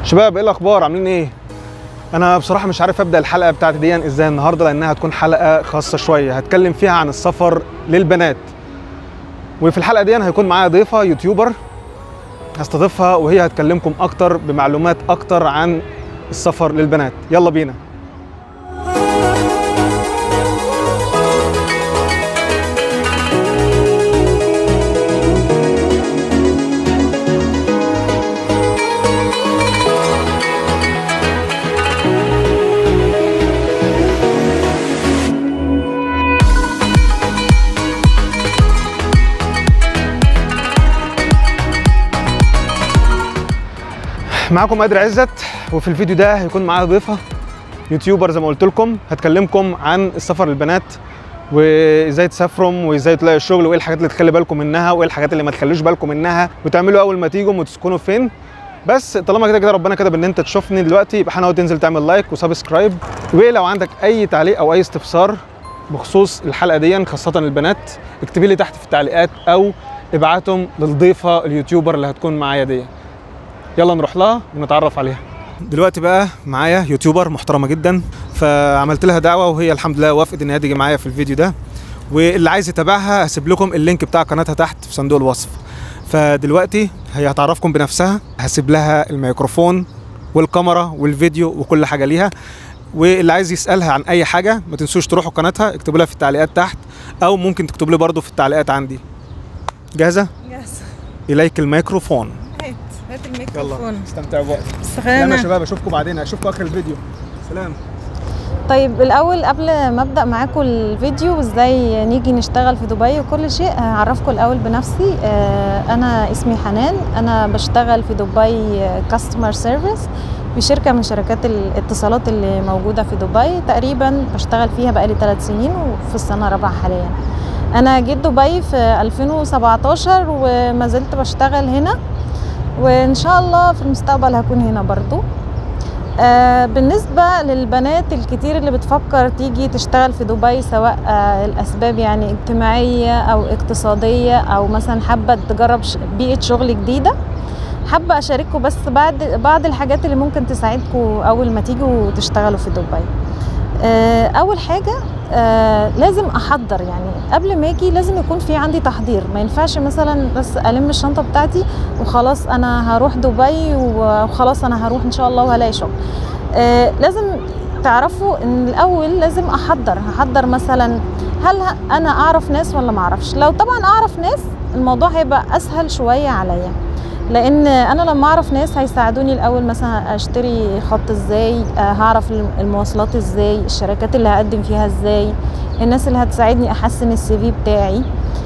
شباب ايه الاخبار عاملين ايه انا بصراحه مش عارف ابدا الحلقه بتاعتي دي ازاي النهارده لانها هتكون حلقه خاصه شويه هتكلم فيها عن السفر للبنات وفي الحلقه دي أنا هيكون معايا ضيفه يوتيوبر هستضيفها وهي هتكلمكم اكتر بمعلومات اكتر عن السفر للبنات يلا بينا معاكم قادر عزت وفي الفيديو ده هيكون معايا ضيفه يوتيوبر زي ما قلت لكم هتكلمكم عن السفر للبنات وازاي تسافروا وازاي تلاقي الشغل وايه الحاجات اللي تخلي بالكم منها وايه الحاجات اللي ما تخلوش بالكم منها وتعملوا اول ما تيجوا وتسكنوا فين بس طالما كده كده ربنا كتب ان انت تشوفني دلوقتي يبقى حاول تنزل تعمل لايك وسبسكرايب ولو عندك اي تعليق او اي استفسار بخصوص الحلقه دي خاصه البنات اكتبي لي تحت في التعليقات او ابعتهم للضيفه اليوتيوبر اللي هتكون معايا دي يلا نروح لها ونتعرف عليها دلوقتي بقى معايا يوتيوبر محترمه جدا فعملت لها دعوه وهي الحمد لله وافقت ان هي تيجي معايا في الفيديو ده واللي عايز يتابعها هسيب لكم اللينك بتاع قناتها تحت في صندوق الوصف فدلوقتي هي هتعرفكم بنفسها هسيب لها الميكروفون والكاميرا والفيديو وكل حاجه ليها واللي عايز يسالها عن اي حاجه ما تنسوش تروحوا قناتها اكتبوا لها في التعليقات تحت او ممكن تكتبوا لي برضو في التعليقات عندي جاهزه جاهزة اليك الميكروفون هات هات يلا الميكروفون استمتعوا بوقت بس سلام يا خلينا شباب اشوفكم بعدين اشوفكم اخر الفيديو سلام طيب الاول قبل ما ابدا معاكم الفيديو وازاي نيجي نشتغل في دبي وكل شيء هعرفكم الاول بنفسي آه، انا اسمي حنان انا بشتغل في دبي كاستمر سيرفيس في شركه من شركات الاتصالات اللي موجوده في دبي تقريبا بشتغل فيها بقالي ثلاث سنين وفي السنه الرابعه حاليا انا جيت دبي في 2017 وما زلت بشتغل هنا وان شاء الله في المستقبل هكون هنا برضو آه بالنسبة للبنات الكتير اللي بتفكر تيجي تشتغل في دبي سواء آه الأسباب يعني اجتماعية أو اقتصادية أو مثلا حابة تجرب ش- بيئة شغل جديدة حابة أشارككم بس بعد بعض الحاجات اللي ممكن تساعدكم أول ما تيجوا تشتغلوا في دبي آه أول حاجة آه لازم أحضر يعني قبل ما أجي لازم يكون في عندي تحضير ما ينفعش مثلا بس ألم الشنطة بتاعتي وخلاص انا هروح دبي وخلاص انا هروح ان شاء الله وهلاقي شغل آه لازم تعرفوا ان الاول لازم احضر هحضر مثلا هل ه- انا اعرف ناس ولا ما اعرفش لو طبعا اعرف ناس الموضوع هيبقى اسهل شويه عليا لان انا لما اعرف ناس هيساعدوني الاول مثلا اشتري خط ازاي آه، هعرف الم- المواصلات ازاي الشركات اللي هقدم فيها ازاي الناس اللي هتساعدني احسن السي في بتاعي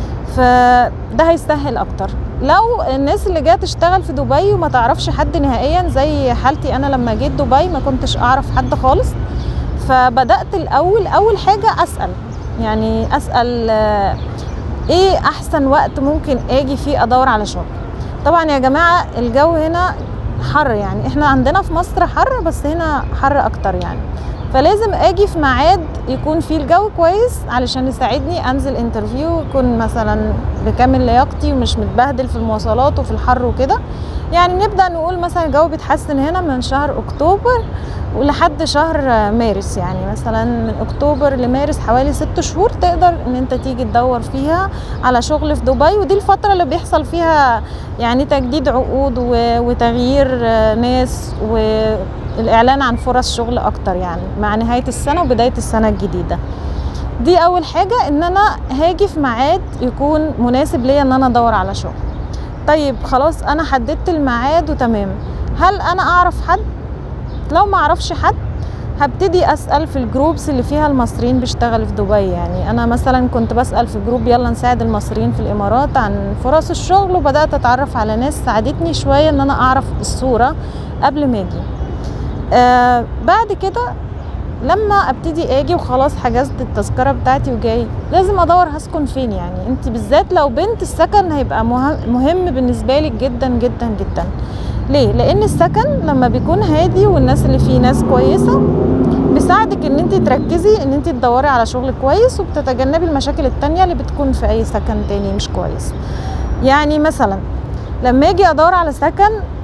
فده هيسهل اكتر لو الناس اللي جايه تشتغل في دبي وما تعرفش حد نهائيا زي حالتي انا لما جيت دبي ما كنتش اعرف حد خالص فبدات الاول اول حاجه اسال يعني اسال آه، ايه احسن وقت ممكن اجي فيه ادور على شغل طبعا يا جماعه الجو هنا حر يعني احنا عندنا في مصر حر بس هنا حر اكتر يعني فلازم اجي في ميعاد يكون فيه الجو كويس علشان يساعدني انزل انترفيو يكون مثلا بكامل لياقتي ومش متبهدل في المواصلات وفي الحر وكده يعني نبدا نقول مثلا الجو بيتحسن هنا من شهر اكتوبر ولحد شهر مارس يعني مثلا من اكتوبر لمارس حوالي ست شهور تقدر ان انت تيجي تدور فيها على شغل في دبي ودي الفتره اللي بيحصل فيها يعني تجديد عقود و- وتغيير آه، ناس والاعلان عن فرص شغل اكتر يعني مع نهايه السنه وبدايه السنه الجديده دي اول حاجه ان انا هاجي في ميعاد يكون مناسب ليا ان انا ادور على شغل طيب خلاص انا حددت الميعاد وتمام هل انا اعرف حد لو ما اعرفش حد هبتدي اسال في الجروبس اللي فيها المصريين بيشتغلوا في دبي يعني انا مثلا كنت بسال في جروب يلا نساعد المصريين في الامارات عن فرص الشغل وبدات اتعرف على ناس ساعدتني شويه ان انا اعرف الصوره قبل ما اجي آه بعد كده لما ابتدي اجي وخلاص حجزت التذكره بتاعتي وجاي لازم ادور هسكن فين يعني انت بالذات لو بنت السكن هيبقى مهم, مهم بالنسبه لك جدا جدا جدا ليه لان السكن لما بيكون هادي والناس اللي فيه ناس كويسه بيساعدك ان انت تركزي ان انت تدوري على شغل كويس وبتتجنبي المشاكل التانية اللي بتكون في اي سكن تاني مش كويس يعني مثلا لما اجي ادور على سكن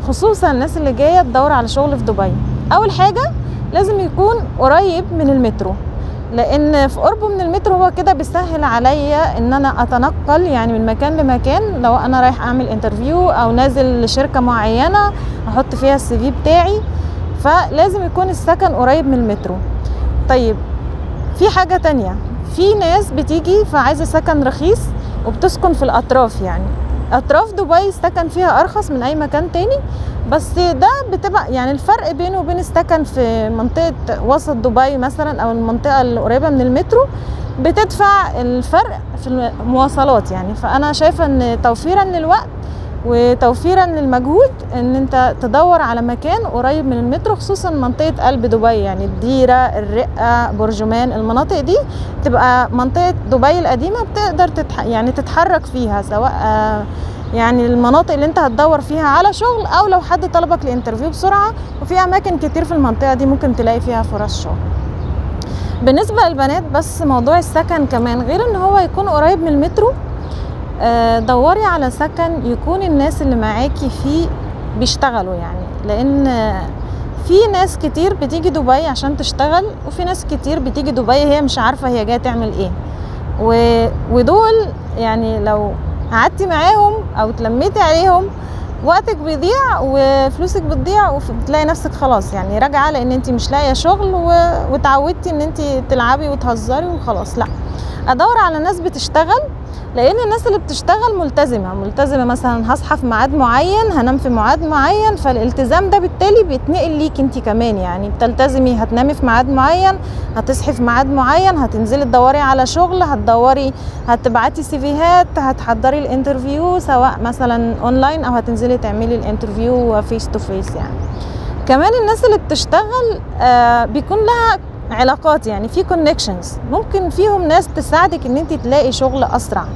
خصوصا الناس اللي جايه تدور على شغل في دبي اول حاجه لازم يكون قريب من المترو لان في قربه من المترو هو كده بيسهل عليا ان انا اتنقل يعني من مكان لمكان لو انا رايح اعمل انترفيو او نازل لشركه معينه احط فيها السي في بتاعي فلازم يكون السكن قريب من المترو طيب في حاجه تانية في ناس بتيجي فعايزه سكن رخيص وبتسكن في الاطراف يعني اطراف دبي السكن فيها ارخص من اي مكان تاني بس ده بتبقى يعني الفرق بينه وبين السكن في منطقه وسط دبي مثلا او المنطقه القريبه من المترو بتدفع الفرق في المواصلات يعني فانا شايفه ان توفيرا للوقت وتوفيرا للمجهود ان انت تدور على مكان قريب من المترو خصوصا منطقه قلب دبي يعني الديره الرقه برجمان المناطق دي تبقى منطقه دبي القديمه بتقدر تتح... يعني تتحرك فيها سواء يعني المناطق اللي انت هتدور فيها على شغل او لو حد طلبك لانترفيو بسرعه وفي اماكن كتير في المنطقه دي ممكن تلاقي فيها فرص شغل بالنسبه للبنات بس موضوع السكن كمان غير ان هو يكون قريب من المترو دوري على سكن يكون الناس اللي معاكي فيه بيشتغلوا يعني لان في ناس كتير بتيجي دبي عشان تشتغل وفي ناس كتير بتيجي دبي هي مش عارفه هي جايه تعمل ايه و... ودول يعني لو قعدتي معاهم او اتلميتي عليهم وقتك بيضيع وفلوسك بتضيع وبتلاقي نفسك خلاص يعني راجعه لان انت مش لاقيه شغل و... وتعودتي ان انت تلعبي وتهزري وخلاص لا ادور على ناس بتشتغل لان الناس اللي بتشتغل ملتزمه ملتزمه مثلا هصحى في ميعاد معين هنام في ميعاد معين فالالتزام ده بالتالي بيتنقل ليك انت كمان يعني بتلتزمي هتنامي في ميعاد معين هتصحي في ميعاد معين هتنزلي تدوري على شغل هتدوري هتبعتي سيفيهات هتحضري الانترفيو سواء مثلا اونلاين او هتنزلي تعملي الانترفيو فيس تو فيس يعني كمان الناس اللي بتشتغل آه بيكون لها علاقات يعني في كونكشنز ممكن فيهم ناس تساعدك ان انت تلاقي شغل اسرع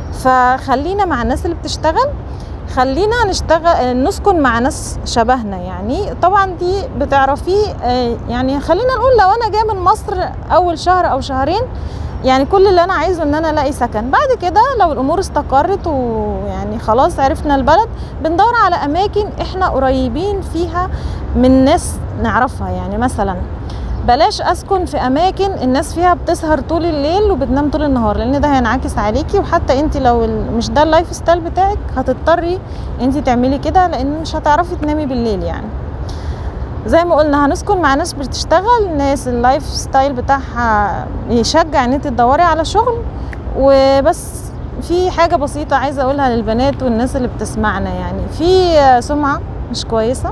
فخلينا مع الناس اللي بتشتغل خلينا نشتغل نسكن مع ناس شبهنا يعني طبعا دي بتعرفيه يعني خلينا نقول لو انا جايه من مصر اول شهر او شهرين يعني كل اللي انا عايزه ان انا الاقي سكن بعد كده لو الامور استقرت ويعني خلاص عرفنا البلد بندور على اماكن احنا قريبين فيها من ناس نعرفها يعني مثلا بلاش اسكن في اماكن الناس فيها بتسهر طول الليل وبتنام طول النهار لان ده هينعكس عليكي وحتى انت لو مش ده اللايف ستايل بتاعك هتضطري انت تعملي كده لان مش هتعرفي تنامي بالليل يعني زي ما قلنا هنسكن مع ناس بتشتغل ناس اللايف ستايل بتاعها يشجع ان انت تدوري على شغل وبس في حاجه بسيطه عايزه اقولها للبنات والناس اللي بتسمعنا يعني في سمعه مش كويسه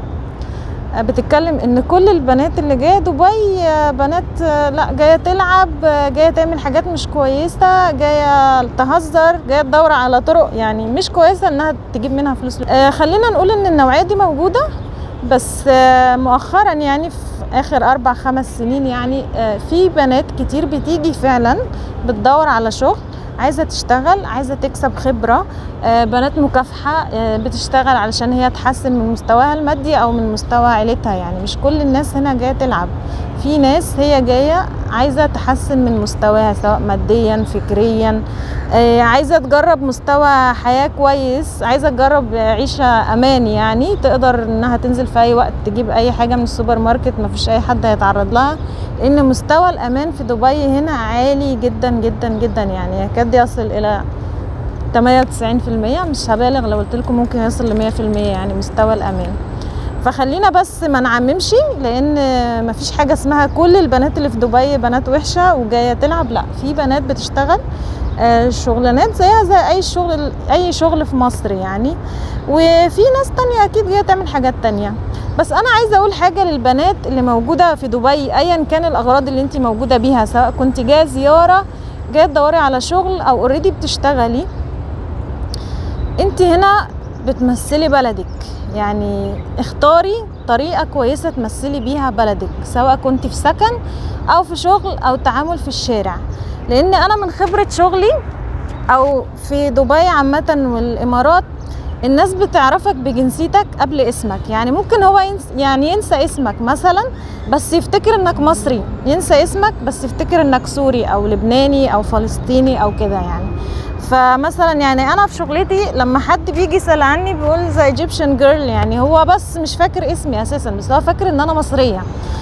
بتتكلم ان كل البنات اللي جايه دبي بنات لا جايه تلعب جايه تعمل حاجات مش كويسه جايه تهزر جايه تدور على طرق يعني مش كويسه انها تجيب منها فلوس خلينا نقول ان النوعيه دي موجوده بس مؤخرا يعني في اخر اربع خمس سنين يعني في بنات كتير بتيجي فعلا بتدور على شغل عايزه تشتغل عايزه تكسب خبره بنات مكافحه بتشتغل علشان هي تحسن من مستواها المادي او من مستوى عيلتها يعني مش كل الناس هنا جايه تلعب في ناس هي جايه عايزه تحسن من مستواها سواء ماديا فكريا عايزه تجرب مستوى حياه كويس عايزه تجرب عيشه امان يعني تقدر انها تنزل في اي وقت تجيب اي حاجه من السوبر ماركت ما فيش اي حد هيتعرض لها لان مستوى الامان في دبي هنا عالي جدا جدا جدا يعني يكاد يصل الى 98% مش هبالغ لو قلت لكم ممكن يصل ل 100% يعني مستوى الامان فخلينا بس ما نعممش لان مفيش حاجه اسمها كل البنات اللي في دبي بنات وحشه وجايه تلعب لا في بنات بتشتغل شغلانات زيها زي اي شغل اي شغل في مصر يعني وفي ناس تانية اكيد جايه تعمل حاجات تانية بس انا عايزه اقول حاجه للبنات اللي موجوده في دبي ايا كان الاغراض اللي انت موجوده بيها سواء كنت جايه زياره جايه تدوري على شغل او اوريدي بتشتغلي انت هنا بتمثلي بلدك يعني اختاري طريقه كويسه تمثلي بيها بلدك سواء كنت في سكن او في شغل او تعامل في الشارع لان انا من خبره شغلي او في دبي عامه والامارات الناس بتعرفك بجنسيتك قبل اسمك يعني ممكن هو ينس يعني ينسى اسمك مثلا بس يفتكر انك مصري ينسى اسمك بس يفتكر انك سوري او لبناني او فلسطيني او كده يعني فمثلا يعني انا في شغلتي لما حد بيجي يسال عني بيقول ذا ايجيبشن جيرل يعني هو بس مش فاكر اسمي اساسا بس هو فاكر ان انا مصريه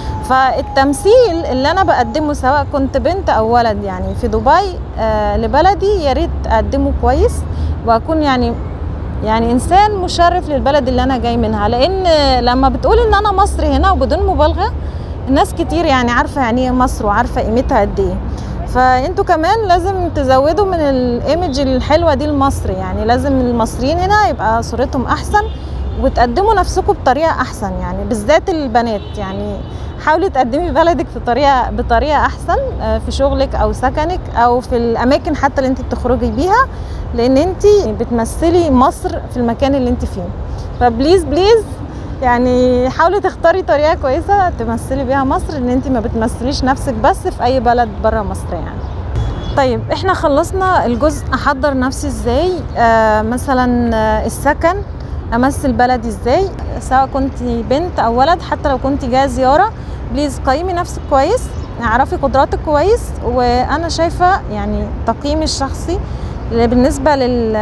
فالتمثيل اللي انا بقدمه سواء كنت بنت او ولد يعني في دبي آه لبلدي يا ريت اقدمه كويس واكون يعني يعني انسان مشرف للبلد اللي انا جاي منها لان لما بتقول ان انا مصري هنا وبدون مبالغه الناس كتير يعني عارفه يعني ايه مصر وعارفه قيمتها قد ايه فانتوا كمان لازم تزودوا من الايمج الحلوه دي لمصر يعني لازم المصريين هنا يبقى صورتهم احسن وتقدموا نفسكم بطريقه احسن يعني بالذات البنات يعني حاولي تقدمي بلدك في طريقه بطريقه احسن في شغلك او سكنك او في الاماكن حتى اللي انت بتخرجي بيها لان انت بتمثلي مصر في المكان اللي انت فيه فبليز بليز يعني حاولي تختاري طريقه كويسه تمثلي بيها مصر ان انت ما بتمثليش نفسك بس في اي بلد بره مصر يعني طيب احنا خلصنا الجزء احضر نفسي ازاي آه مثلا آه السكن امثل بلدي ازاي سواء كنت بنت او ولد حتى لو كنت جايه زياره بليز قيمي نفسك كويس اعرفي قدراتك كويس وانا شايفه يعني تقييمي الشخصي بالنسبه لل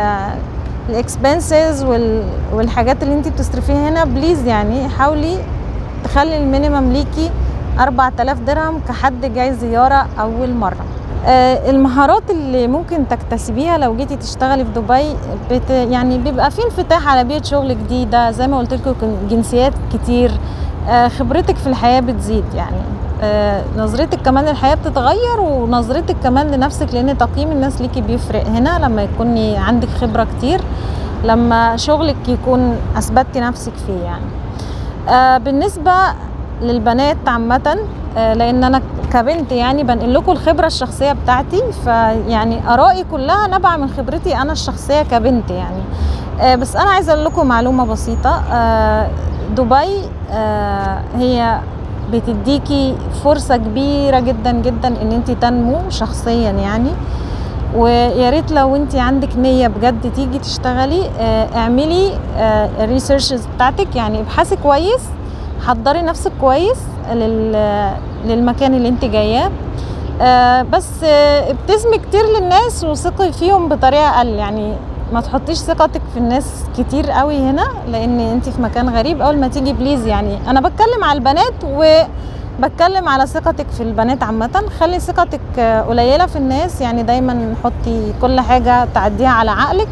الاكسبنسز والحاجات اللي انت بتصرفيها هنا بليز يعني حاولي تخلي المينيمم ليكي 4000 درهم كحد جاي زياره اول مره آه المهارات اللي ممكن تكتسبيها لو جيتي تشتغلي في دبي بت يعني بيبقى في انفتاح على بيئه شغل جديده زي ما قلت لكم جنسيات كتير آه خبرتك في الحياه بتزيد يعني آه نظرتك كمان للحياه بتتغير ونظرتك كمان لنفسك لان تقييم الناس ليكي بيفرق هنا لما يكوني عندك خبره كتير لما شغلك يكون اثبتي نفسك فيه يعني آه بالنسبه للبنات عامه آه لان انا كبنت يعني بنقل لكم الخبره الشخصيه بتاعتي فيعني ارائي كلها نابعه من خبرتي انا الشخصيه كبنت يعني آه بس انا عايزه اقول لكم معلومه بسيطه آه دبي آه هي بتديكي فرصة كبيرة جدا جدا ان انت تنمو شخصيا يعني ويا ريت لو انت عندك نية بجد تيجي تشتغلي اعملي الريسيرشز بتاعتك يعني ابحثي كويس حضري نفسك كويس للمكان اللي انت جاياه بس ابتسمي كتير للناس وثقي فيهم بطريقة اقل يعني ما تحطيش ثقتك في الناس كتير قوي هنا لان انت في مكان غريب اول ما تيجي بليز يعني انا بتكلم على البنات وبتكلم على ثقتك في البنات عامه خلي ثقتك قليله في الناس يعني دايما حطي كل حاجه تعديها على عقلك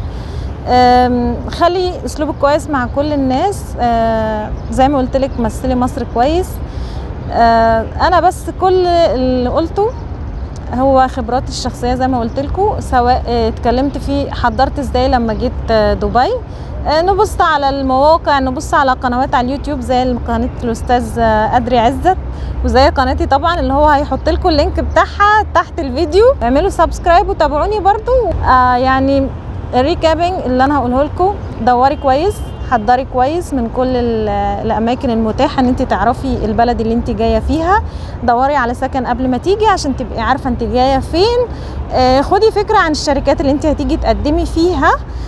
خلي اسلوبك كويس مع كل الناس زي ما قلت لك مثلي مصر كويس انا بس كل اللي قلته هو خبراتي الشخصيه زي ما قلت لكم سواء اتكلمت فيه حضرت ازاي لما جيت دبي نبص على المواقع نبص على قنوات على اليوتيوب زي قناه الاستاذ ادري عزت وزي قناتي طبعا اللي هو هيحط لكم اللينك بتاعها تحت الفيديو اعملوا سبسكرايب وتابعوني برضو آه يعني الريكابينج اللي انا هقوله لكم دوري كويس حضري كويس من كل الاماكن المتاحه ان انت تعرفي البلد اللي انت جايه فيها دوري على سكن قبل ما تيجي عشان تبقي عارفه انت جايه فين آه خدي فكره عن الشركات اللي انت هتيجي تقدمي فيها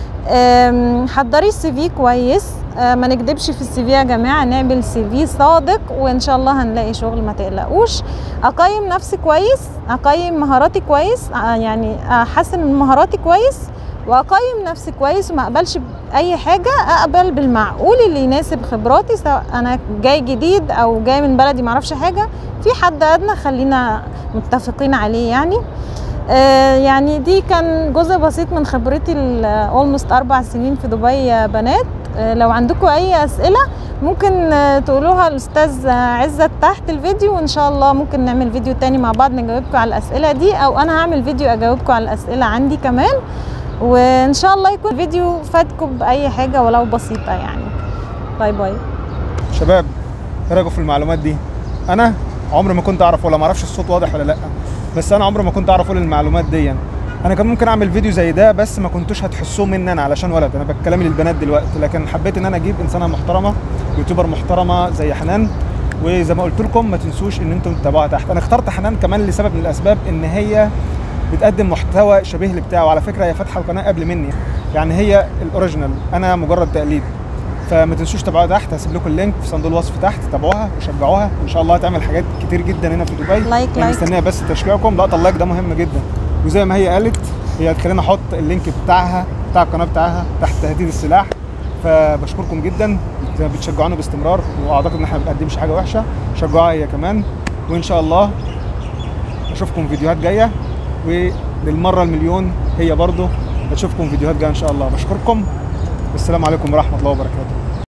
حضري السي في كويس آه ما نكدبش في السي في يا جماعه نعمل سي في صادق وان شاء الله هنلاقي شغل ما تقلقوش اقيم نفسي كويس اقيم مهاراتي كويس آه يعني احسن من مهاراتي كويس واقيم نفسي كويس وما اقبلش باي حاجه اقبل بالمعقول اللي يناسب خبراتي سواء انا جاي جديد او جاي من بلدي ما اعرفش حاجه في حد ادنى خلينا متفقين عليه يعني آه يعني دي كان جزء بسيط من خبرتي اولموست اربع سنين في دبي يا بنات آه لو عندكم اي اسئله ممكن آه تقولوها الاستاذ عزت تحت الفيديو وان شاء الله ممكن نعمل فيديو تاني مع بعض نجاوبكم على الاسئله دي او انا هعمل فيديو اجاوبكم على الاسئله عندي كمان وان شاء الله يكون الفيديو فادكم باي حاجه ولو بسيطه يعني باي باي شباب ايه رايكم في المعلومات دي انا عمري ما كنت اعرف ولا ما اعرفش الصوت واضح ولا لا بس انا عمري ما كنت اعرف اقول المعلومات دي انا كان ممكن اعمل فيديو زي ده بس ما كنتوش هتحسوه مني انا علشان ولد انا بتكلم للبنات دلوقتي لكن حبيت ان انا اجيب انسانه محترمه يوتيوبر محترمه زي حنان وزي ما قلت لكم ما تنسوش ان انتم تتابعوها تحت انا اخترت حنان كمان لسبب من الاسباب ان هي بتقدم محتوى شبيه اللي بتاعه وعلى فكره هي فاتحه القناه قبل مني يعني هي الاوريجينال انا مجرد تقليد فما تنسوش تابعوها تحت هسيب لكم اللينك في صندوق الوصف تحت تابعوها وشجعوها وان شاء الله هتعمل حاجات كتير جدا هنا في دبي لايك انا لايك مستنيه بس تشجيعكم لقطه اللايك ده مهم جدا وزي ما هي قالت هي هتخليني احط اللينك بتاعها بتاع القناه بتاعها تحت تهديد السلاح فبشكركم جدا زي ما بتشجعونا باستمرار واعتقد ان احنا ما بنقدمش حاجه وحشه شجعوها هي كمان وان شاء الله اشوفكم فيديوهات جايه وللمره المليون هي برضو اشوفكم فيديوهات جايه ان شاء الله بشكركم والسلام عليكم ورحمه الله وبركاته